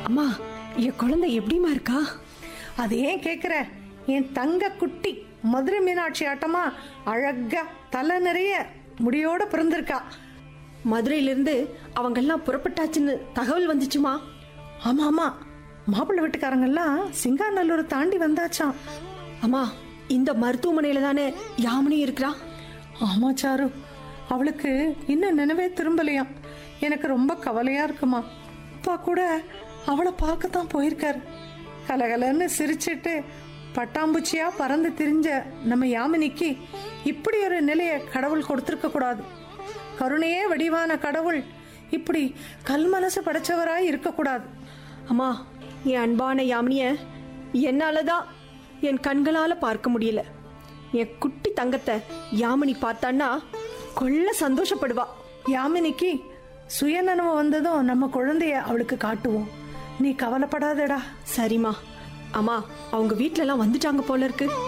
அம்மா என் குழந்தை எப்படிமா இருக்கா அது ஏன் கேக்குற என் தங்க குட்டி மதுரை மீனாட்சி ஆட்டமா அழகா தலை நிறைய முடியோட பிறந்திருக்கா மதுரையிலிருந்து அவங்கெல்லாம் புறப்பட்டாச்சுன்னு தகவல் வந்துச்சுமா ஆமா ஆமா மாப்பிள்ளை வீட்டுக்காரங்கெல்லாம் சிங்காநல்லூர் தாண்டி வந்தாச்சாம் அம்மா இந்த மருத்துவமனையில தானே யாமினி இருக்கிறா ஆமா சாரு அவளுக்கு இன்னும் நினைவே திரும்பலையாம் எனக்கு ரொம்ப கவலையா இருக்குமா அப்பா கூட அவளை பார்க்கத்தான் போயிருக்காரு கலகலன்னு சிரிச்சிட்டு பட்டாம்பூச்சியா பறந்து திரிஞ்ச நம்ம யாமினிக்கு இப்படி ஒரு நிலையை கடவுள் கொடுத்திருக்க கூடாது கருணையே வடிவான கடவுள் இப்படி கல் மனசு படைச்சவராய் இருக்கக்கூடாது அம்மா என் அன்பான யாமினிய என்னாலதான் என் கண்களால பார்க்க முடியல என் குட்டி தங்கத்தை யாமினி பார்த்தான்னா கொள்ள சந்தோஷப்படுவா யாமினிக்கு சுயநனவு வந்ததும் நம்ம குழந்தைய அவளுக்கு காட்டுவோம் நீ கவலைப்படாதடா சரிம்மா அம்மா அவங்க வீட்ல எல்லாம் வந்துட்டாங்க போல இருக்கு